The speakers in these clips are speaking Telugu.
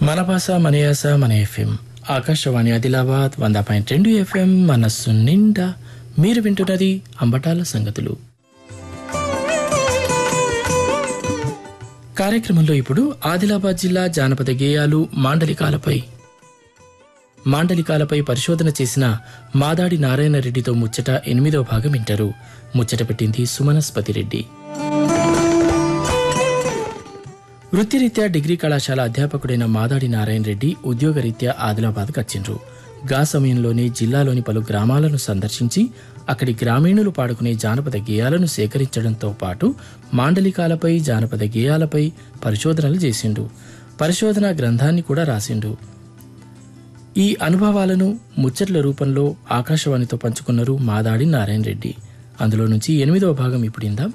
మన భాష మన యాస మన ఎఫ్ఎం ఆకాశవాణి ఆదిలాబాద్ వంద పాయింట్ రెండు ఎఫ్ఎం మనస్సు నిండా మీరు వింటున్నది అంబటాల సంగతులు కార్యక్రమంలో ఇప్పుడు ఆదిలాబాద్ జిల్లా జానపద గేయాలు మాండలికాలపై మాండలికాలపై పరిశోధన చేసిన మాదాడి నారాయణ రెడ్డితో ముచ్చట ఎనిమిదో భాగం వింటారు ముచ్చట పెట్టింది సుమనస్పతి రెడ్డి వృత్తిరీత్యా డిగ్రీ కళాశాల అధ్యాపకుడైన మాదాడి నారాయణ రెడ్డి ఉద్యోగరీత్యా ఆదిలాబాద్కు వచ్చిండ్రు గా సమయంలోనే జిల్లాలోని పలు గ్రామాలను సందర్శించి అక్కడి గ్రామీణులు పాడుకునే జానపద గేయాలను సేకరించడంతో పాటు మాండలికాలపై జానపద గేయాలపై పరిశోధనలు చేసిండు పరిశోధన గ్రంథాన్ని కూడా రాసిండు ఈ అనుభవాలను ముచ్చట్ల రూపంలో ఆకాశవాణితో పంచుకున్నారు మాదాడి నారాయణ రెడ్డి అందులో నుంచి ఎనిమిదవ భాగం ఇప్పుడిందాం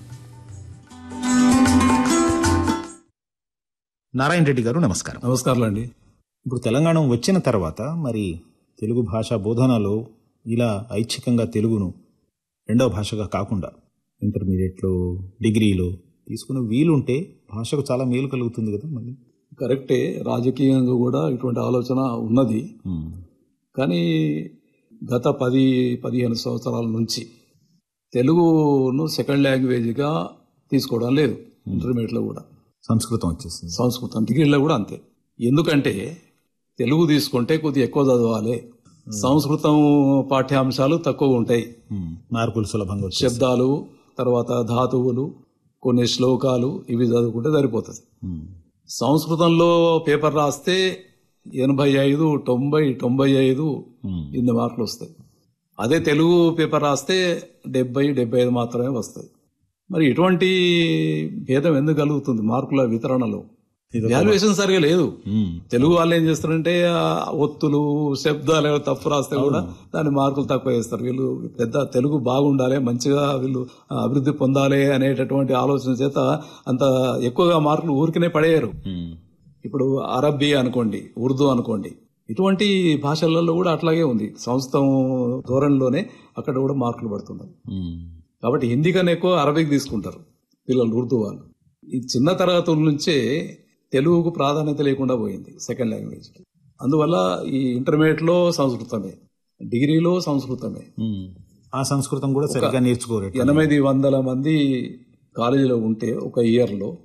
నారాయణ రెడ్డి గారు నమస్కారం నమస్కారం అండి ఇప్పుడు తెలంగాణ వచ్చిన తర్వాత మరి తెలుగు భాష బోధనలో ఇలా ఐచ్ఛికంగా తెలుగును రెండవ భాషగా కాకుండా ఇంటర్మీడియట్లో డిగ్రీలో తీసుకునే వీలుంటే భాషకు చాలా మేలు కలుగుతుంది కదా మళ్ళీ కరెక్టే రాజకీయంగా కూడా ఇటువంటి ఆలోచన ఉన్నది కానీ గత పది పదిహేను సంవత్సరాల నుంచి తెలుగును సెకండ్ లాంగ్వేజ్గా తీసుకోవడం లేదు ఇంటర్మీడియట్లో కూడా సంస్కృతం వచ్చేసింది సంస్కృతం డిగ్రీలో కూడా అంతే ఎందుకంటే తెలుగు తీసుకుంటే కొద్దిగా ఎక్కువ చదవాలి సంస్కృతం పాఠ్యాంశాలు తక్కువ ఉంటాయి ఉమ్, మార్కులు సులభంగా వచ్చేసి శబ్దాలు తర్వాత ధాతువులు కొన్ని శ్లోకాలు ఇవి చదువుకుంటే సరిపోతుంది సంస్కృతంలో పేపర్ రాస్తే ఎనభై ఐదు తొంభై తొంభై ఐదు ఇన్ని మార్కులు వస్తాయి అదే తెలుగు పేపర్ రాస్తే డెబ్బై డెబ్బై ఐదు మాత్రమే వస్తాయి మరి ఇటువంటి భేదం ఎందుకు కలుగుతుంది మార్కుల వితరణలో వాల్యుయేషన్ సరిగా లేదు తెలుగు వాళ్ళు ఏం చేస్తారంటే ఆ ఒత్తులు శబ్దాలు ఏవో తప్పు రాస్తే కూడా దాని మార్కులు తక్కువ వేస్తారు వీళ్ళు పెద్ద తెలుగు బాగుండాలి మంచిగా వీళ్ళు అభివృద్ధి పొందాలి అనేటటువంటి ఆలోచన చేత అంత ఎక్కువగా మార్కులు ఊరికనే పడేయరు ఇప్పుడు అరబ్బీ అనుకోండి ఉర్దూ అనుకోండి ఇటువంటి భాషలలో కూడా అట్లాగే ఉంది సంస్కృతం ధోరణిలోనే అక్కడ కూడా మార్కులు పడుతున్నాయి కాబట్టి హిందీ కన్నా ఎక్కువ అరబిక్ తీసుకుంటారు పిల్లలు ఉర్దూ వాళ్ళు ఈ చిన్న తరగతుల నుంచే తెలుగుకు ప్రాధాన్యత లేకుండా పోయింది సెకండ్ లాంగ్వేజ్ అందువల్ల ఈ ఇంటర్మీడియట్ లో సంస్కృతమే డిగ్రీలో సంస్కృతమే ఆ సంస్కృతం కూడా సరిగ్గా నేర్చుకోరు ఎనిమిది వందల మంది కాలేజీలో ఉంటే ఒక ఇయర్ లో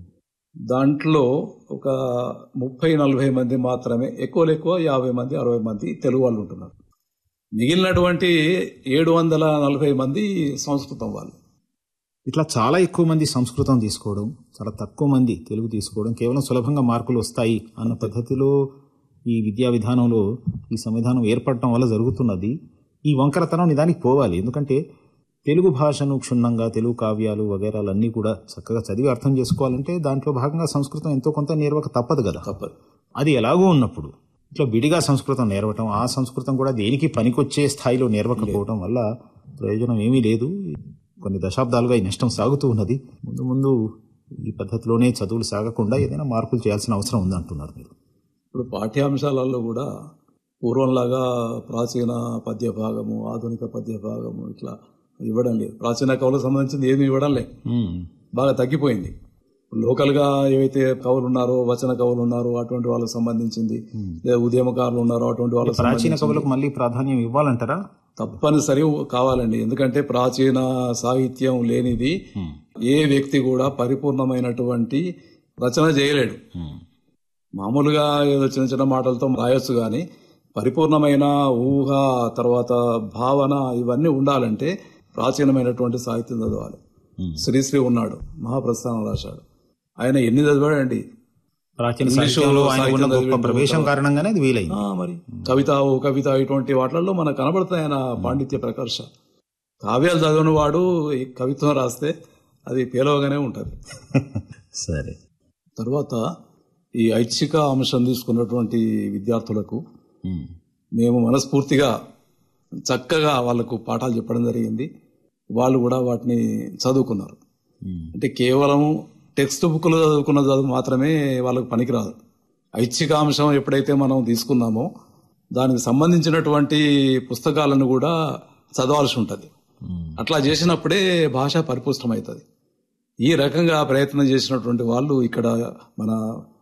దాంట్లో ఒక ముప్పై నలభై మంది మాత్రమే ఎక్కువ ఎక్కువ యాభై మంది అరవై మంది తెలుగు వాళ్ళు ఉంటున్నారు మిగిలినటువంటి ఏడు వందల నలభై మంది సంస్కృతం వాళ్ళు ఇట్లా చాలా ఎక్కువ మంది సంస్కృతం తీసుకోవడం చాలా తక్కువ మంది తెలుగు తీసుకోవడం కేవలం సులభంగా మార్కులు వస్తాయి అన్న పద్ధతిలో ఈ విద్యా విధానంలో ఈ సంవిధానం ఏర్పడటం వల్ల జరుగుతున్నది ఈ వంకరతనం నిదానికి పోవాలి ఎందుకంటే తెలుగు భాషను క్షుణ్ణంగా తెలుగు కావ్యాలు వగేరాలు అన్నీ కూడా చక్కగా చదివి అర్థం చేసుకోవాలంటే దాంట్లో భాగంగా సంస్కృతం ఎంతో కొంత నేర్వక తప్పదు కదా తప్పదు అది ఎలాగో ఉన్నప్పుడు ఇట్లా విడిగా సంస్కృతం నేర్వటం ఆ సంస్కృతం కూడా దేనికి పనికొచ్చే స్థాయిలో నేర్వకపోవడం వల్ల ప్రయోజనం ఏమీ లేదు కొన్ని దశాబ్దాలుగా ఈ నష్టం సాగుతూ ఉన్నది ముందు ముందు ఈ పద్ధతిలోనే చదువులు సాగకుండా ఏదైనా మార్పులు చేయాల్సిన అవసరం ఉందంటున్నారు మీరు ఇప్పుడు పాఠ్యాంశాలలో కూడా పూర్వంలాగా ప్రాచీన పద్య భాగము ఆధునిక పద్య భాగము ఇట్లా ఇవ్వడం లేదు ప్రాచీన కవులకు సంబంధించింది ఏమి ఇవ్వడం లేదు బాగా తగ్గిపోయింది లోకల్ గా ఏవైతే కవులు ఉన్నారో వచన కవులు ఉన్నారో అటువంటి వాళ్ళకి సంబంధించింది లేదా ఉద్యమకారులు ఉన్నారో అటువంటి వాళ్ళకి ప్రాచీన కవులకు మళ్ళీ ప్రాధాన్యం ఇవ్వాలంటారా తప్పనిసరి కావాలండి ఎందుకంటే ప్రాచీన సాహిత్యం లేనిది ఏ వ్యక్తి కూడా పరిపూర్ణమైనటువంటి రచన చేయలేడు మామూలుగా ఏదో చిన్న చిన్న మాటలతో రాయొచ్చు కానీ పరిపూర్ణమైన ఊహ తర్వాత భావన ఇవన్నీ ఉండాలంటే ప్రాచీనమైనటువంటి సాహిత్యం చదవాలి శ్రీశ్రీ ఉన్నాడు మహాప్రస్థానం రాశాడు ఆయన ఎన్ని చదివాడండి ప్రాచీన ఇంగ్లీషు సాహిత్యంలో ఆయనకు ఉన్న సాహిత్యం గొప్ప ప్రవేశం కారణంగానే అది వీలైంది ఆ, మరి కవిత ఓ కవిత ఇటువంటి వాటిల్లో మనకు కనబడతాయి ఆయన పాండిత్య ప్రకర్ష కావ్యాలు చదివిన వాడు ఈ కవిత్వం రాస్తే అది పేలవగానే ఉంటది సరే తర్వాత ఈ ఐచ్ఛిక అంశం తీసుకున్నటువంటి విద్యార్థులకు మేము మనస్ఫూర్తిగా చక్కగా వాళ్ళకు పాఠాలు చెప్పడం జరిగింది వాళ్ళు కూడా వాటిని చదువుకున్నారు అంటే కేవలం టెక్స్ట్ బుక్లో చదువుకున్న చదువు మాత్రమే వాళ్ళకు పనికిరాదు ఐచ్ఛికాంశం ఎప్పుడైతే మనం తీసుకున్నామో దానికి సంబంధించినటువంటి పుస్తకాలను కూడా చదవాల్సి ఉంటుంది అట్లా చేసినప్పుడే భాష పరిపుష్టమవుతుంది ఈ రకంగా ప్రయత్నం చేసినటువంటి వాళ్ళు ఇక్కడ మన